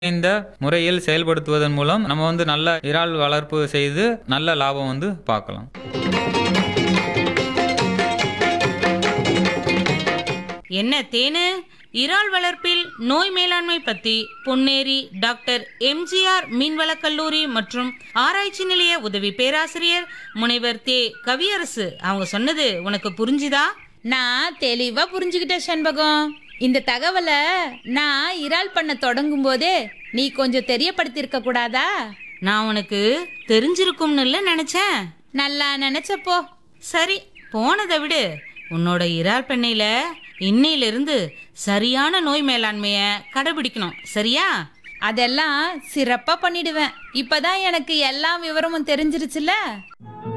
இந்த முறையில் செயல்படுத்துவதன் மூலம் நம்ம வந்து நல்ல இறால் வளர்ப்பு செய்து நல்ல லாபம் வந்து பார்க்கலாம் என்ன தேனு இறால் வளர்ப்பில் நோய் மேலாண்மை பத்தி பொன்னேரி டாக்டர் எம்ஜிஆர் மீன்வளக் கல்லூரி மற்றும் ஆராய்ச்சி நிலைய உதவி பேராசிரியர் முனைவர் தே கவியரசு அவங்க சொன்னது உனக்கு புரிஞ்சுதா நான் தெளிவா புரிஞ்சுக்கிட்டேன் செண்பகம் இந்த தகவலை நான் இறால் பண்ண தொடங்கும் போதே நீ கொஞ்சம் தெரியப்படுத்தியிருக்க கூடாதா நான் உனக்கு தெரிஞ்சிருக்கும்னு நினைச்சேன் நல்லா நினைச்சப்போ சரி போனதை விடு உன்னோட இறால் பண்ணையில இன்னையிலிருந்து சரியான நோய் மேலாண்மைய கடைபிடிக்கணும் சரியா அதெல்லாம் சிறப்பா பண்ணிடுவேன் இப்பதான் எனக்கு எல்லா விவரமும் தெரிஞ்சிருச்சுல